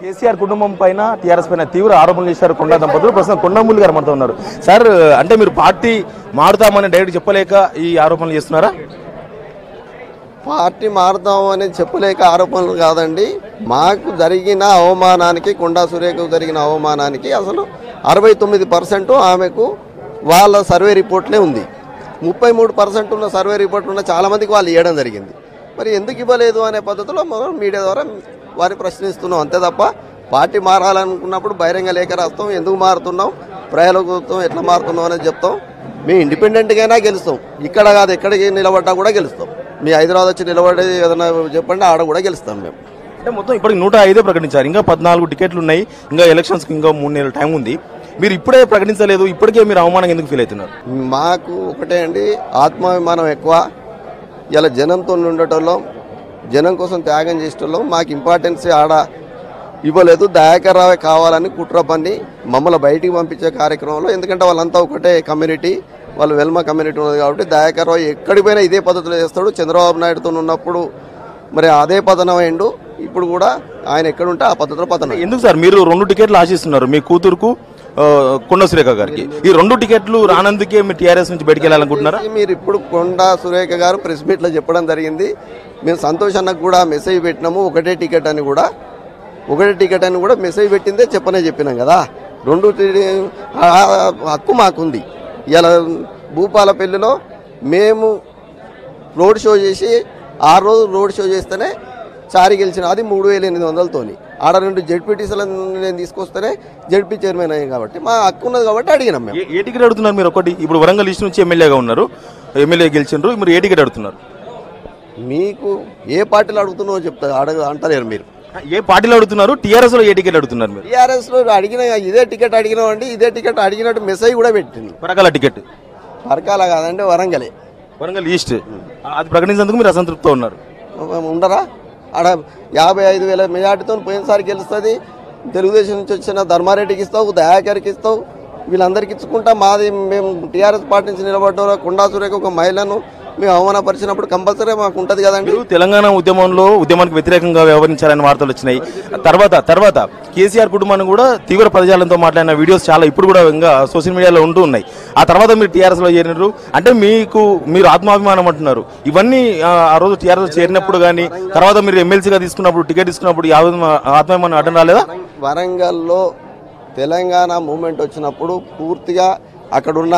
కేసీఆర్ కుటుంబం పైన టీఆర్ఎస్ పైన తీవ్ర ఆరోపణలు చేశారు కొండా దంపతులు ప్రస్తుతం కొండమూలి గారు మనతో ఉన్నారు సార్ అంటే మీరు పార్టీ మారుతామని డైరెక్ట్ చెప్పలేక ఈ ఆరోపణలు చేస్తున్నారా పార్టీ మారుతాం అనేది చెప్పలేక ఆరోపణలు కాదండి మాకు జరిగిన అవమానానికి కొండా సురేఖకు జరిగిన అవమానానికి అసలు అరవై తొమ్మిది పర్సెంట్ ఆమెకు వాళ్ళ సర్వే రిపోర్ట్లే ఉంది ముప్పై మూడు పర్సెంట్ ఉన్న సర్వే రిపోర్ట్ ఉన్న చాలా మందికి వాళ్ళు ఇవ్వడం జరిగింది మరి ఎందుకు ఇవ్వలేదు అనే పద్ధతిలో మనం మీడియా ద్వారా వారిని ప్రశ్నిస్తున్నాం అంతే తప్ప పార్టీ మారాలనుకున్నప్పుడు బహిరంగ లేఖ రాస్తాం ఎందుకు మారుతున్నాం ప్రజలకు ఎట్లా మారుతున్నాం అనేది చెప్తాం మేము ఇండిపెండెంట్గానే గెలుస్తాం ఇక్కడ కాదు ఎక్కడికి నిలబడ్డా కూడా గెలుస్తాం మీ హైదరాబాద్ వచ్చి నిలబడేది ఏదైనా చెప్పండి ఆడ కూడా గెలుస్తాం మేము అంటే మొత్తం ఇప్పటికి నూట ఐదే ప్రకటించారు ఇంకా పద్నాలుగు టికెట్లు ఉన్నాయి ఇంకా ఎలక్షన్స్కి ఇంకా మూడు నెలల టైం ఉంది మీరు ఇప్పుడే ప్రకటించలేదు ఇప్పటికే మీరు అవమానం ఎందుకు ఫీల్ అవుతున్నారు మాకు ఒకటే అండి ఆత్మాభిమానం ఎక్కువ ఇలా జనంతో ఉండటంలో జనం కోసం త్యాగం చేసేటోళ్ళం మాకు ఇంపార్టెన్స్ ఆడ ఇవ్వలేదు దయాకర్ రావే కావాలని కుట్ర పన్ని మమ్మల్ని బయటికి పంపించే కార్యక్రమంలో ఎందుకంటే వాళ్ళంతా ఒకటే కమ్యూనిటీ వాళ్ళు వెల్మ కమ్యూనిటీ ఉన్నది కాబట్టి దయాకర్ రావు ఎక్కడికి పోయినా ఇదే పద్ధతిలో చేస్తాడు చంద్రబాబు నాయుడుతో ఉన్నప్పుడు మరి అదే పతనం అయిండు ఇప్పుడు కూడా ఆయన ఎక్కడుంటే ఆ పద్ధతిలో పతనం అయ్యిండు. ఎందుకు సార్ మీరు రెండు టికెట్లు ఆశిస్తున్నారు మీ కూతురుకు ఆ, కొండ సురేఖ గారికి ఈ రెండు టికెట్లు రానందుకే మీరు టీఆర్ఎస్ నుంచి బయటికి వెళ్ళాలనుకుంటున్నారా చేసి మీరు ఇప్పుడు కొండా సురేఖ గారు ప్రెస్ మీట్లో చెప్పడం జరిగింది మేము సంతోష్ అన్నకు కూడా మెసేజ్ పెట్టినాము ఒకటే టికెట్ అని కూడా ఒకటే టికెట్ అని కూడా మెసేజ్ పెట్టిందే చెప్పనే చెప్పినాం కదా రెండు టి- ఆ హక్కు మాకుంది ఇలా భూపాలపల్లిలో మేము రోడ్ షో చేసి ఆ రోజు రోడ్ షో చేస్తేనే చారి గెలిచిన అది మూడు వేల ఎనిమిది వందలతోని ఆడ రెండు జడ్పీటీసీలను నేను తీసుకొస్తేనే జడ్పీ చైర్మన్ అయ్యాం కాబట్టి మా హక్కు ఉన్నది కాబట్టి అడిగినాం మేము ఏ- ఏ టికెట్ అడుగుతున్నారు మీరు ఒకటి ఇప్పుడు వరంగల్ లిస్ట్ నుంచి ఎమ్మెల్యేగా ఉన్నారు ఎమ్మెల్యే గెలిచిండ్రు మీరు ఏ టికెట్ అడుగుతున్నారు మీకు ఏ పార్టీలో అడుగుతున్నావో చెప్తా అడగ అంటలేరు మీరు ఏ పార్టీలో అడుగుతున్నారు టీఆర్ఎస్ లో ఏ టికెట్ అడుగుతున్నారు మీరు టీఆర్ఎస్ లో అడిగిన ఇదే టికెట్ అడిగినామండి ఇదే టికెట్ అడిగినట్టు మెసేజ్ కూడా పెట్టింది వరంగల్ టికెట్ పరకాల కాదండి వరంగలే వరంగల్ ఈస్ట్ అది ప్రకటించేందుకు మీరు అసంతృప్తితో ఉన్నారు ఉండరా ఆడ యాభై ఐదు వేల మెజార్టీతో పోయినసారి గెలుస్తుంది తెలుగుదేశం నుంచి వచ్చిన ధర్మారెడ్డికి ఇస్తావు దయాకర్కి ఇస్తావు వీళ్ళందరికీ ఇచ్చుకుంటా మాది మేము టీఆర్ఎస్ పార్టీ నుంచి నిలబడ్డ కొండా సురేఖ ఒక మహిళను మేము అవమానపరిచినప్పుడు కంపల్సరీ మాకు ఉంటుంది కదండి మీరు తెలంగాణ ఉద్యమంలో ఉద్యమానికి వ్యతిరేకంగా వ్యవహరించారనే వార్తలు వచ్చినాయి తర్వాత తర్వాత కేసీఆర్ కుటుంబాన్ని కూడా తీవ్ర పదజాలంతో మాట్లాడిన వీడియోస్ చాలా ఇప్పుడు కూడా ఇంకా సోషల్ మీడియాలో ఉంటూ ఉన్నాయి ఆ తర్వాత మీరు టీఆర్ఎస్ లో చేరినారు అంటే మీకు మీరు ఆత్మాభిమానం అంటున్నారు ఇవన్నీ ఆ, ఆ రోజు టీఆర్ఎస్ చేరినప్పుడు కానీ తర్వాత మీరు ఎమ్మెల్సీగా తీసుకున్నప్పుడు టికెట్ తీసుకున్నప్పుడు ఈ ఆత్మ- ఆత్మాభిమానం అడ్డం రాలేదా వరంగల్లో తెలంగాణ మూమెంట్ వచ్చినప్పుడు పూర్తిగా అక్కడున్న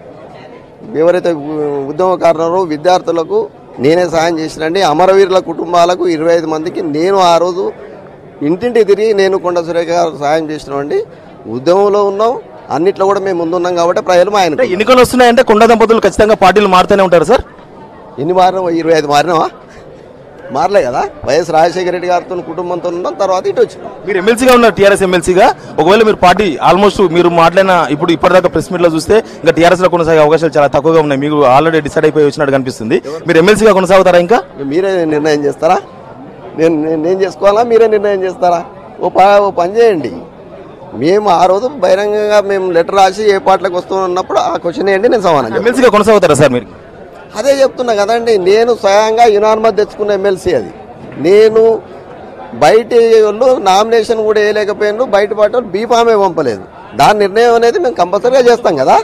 ఎవరైతే ఉ- ఉద్యమకారులరో విద్యార్థులకు నేనే సాయం చేసినండి అమరవీరుల కుటుంబాలకు ఇరవై ఐదు మందికి నేను ఆ రోజు ఇంటింటి తిరిగి నేను కొండ సురేఖ గారు సాయం చేసినామండి ఉద్యమంలో ఉన్నాం అన్నిట్లో కూడా మేము ముందున్నాం కాబట్టి ప్రజలు మా ఆయన అంటే ఎన్నికలు వస్తున్నాయంటే కొండ దంపతులు ఖచ్చితంగా పార్టీలు మారుతూనే ఉంటారు సార్ ఎన్ని మారినా ఇరవై ఐదు మారినావా మారలే కదా వైఎస్ రాజశేఖర రెడ్డి గారితో కుటుంబంతో ఉన్నాం తర్వాత ఇటు వచ్చినాం మీరు ఎమ్మెల్సీగా ఉన్నారు టీఆర్ఎస్ ఎమ్మెల్సీగా ఒకవేళ మీరు పార్టీ ఆల్మోస్ట్ మీరు మాట్లాడిన ఇప్పుడు ఇప్పటిదాకా ప్రెస్ మీట్ లో చూస్తే ఇంకా టీఆర్ఎస్ లో కొనసాగే అవకాశాలు చాలా తక్కువగా ఉన్నాయి మీకు ఆల్రెడీ డిసైడ్ అయిపోయి వచ్చినట్టు కనిపిస్తుంది మీరు ఎమ్మెల్సీగా కొనసాగుతారా ఇంకా మీరే నిర్ణయం చేస్తారా నేను నేను నేను చేసుకోవాలా మీరే నిర్ణయం చేస్తారా ఓ ప ఓ పని చేయండి మేము ఆ రోజు బహిరంగంగా మేము లెటర్ రాసి ఏ పార్టీలకు వస్తున్నప్పుడు ఆ క్వశ్చన్ వేయండి నేను సమానం చెప్తాను. ఎమ్మెల్సీగా కొనసాగుతారా సార్ మీరు అదే చెప్తున్నా కదండి నేను స్వయంగా యునానిమస్ తెచ్చుకున్న ఎమ్మెల్సీ అది నేను బయట వాళ్ళు నామినేషన్ కూడా వేయలేకపోయాను బయట పార్టీ వాళ్ళు బీఫామే పంపలేదు దాని నిర్ణయం అనేది మేము కంపల్సరీగా చేస్తాం కదా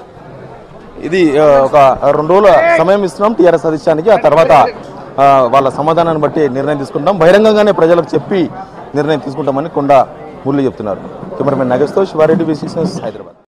ఇది ఆ, ఒక రెండు రోజుల సమయం ఇస్తున్నాం టీఆర్ఎస్ అధిష్టానికి ఆ తర్వాత ఆ, వాళ్ళ సమాధానాన్ని బట్టి నిర్ణయం తీసుకుంటాం బహిరంగంగానే ప్రజలకు చెప్పి నిర్ణయం తీసుకుంటామని కొండ మురళి చెప్తున్నారు కెమెరామెన్ నాగేశ్తో శివారెడ్డి బీసీ హైదరాబాద్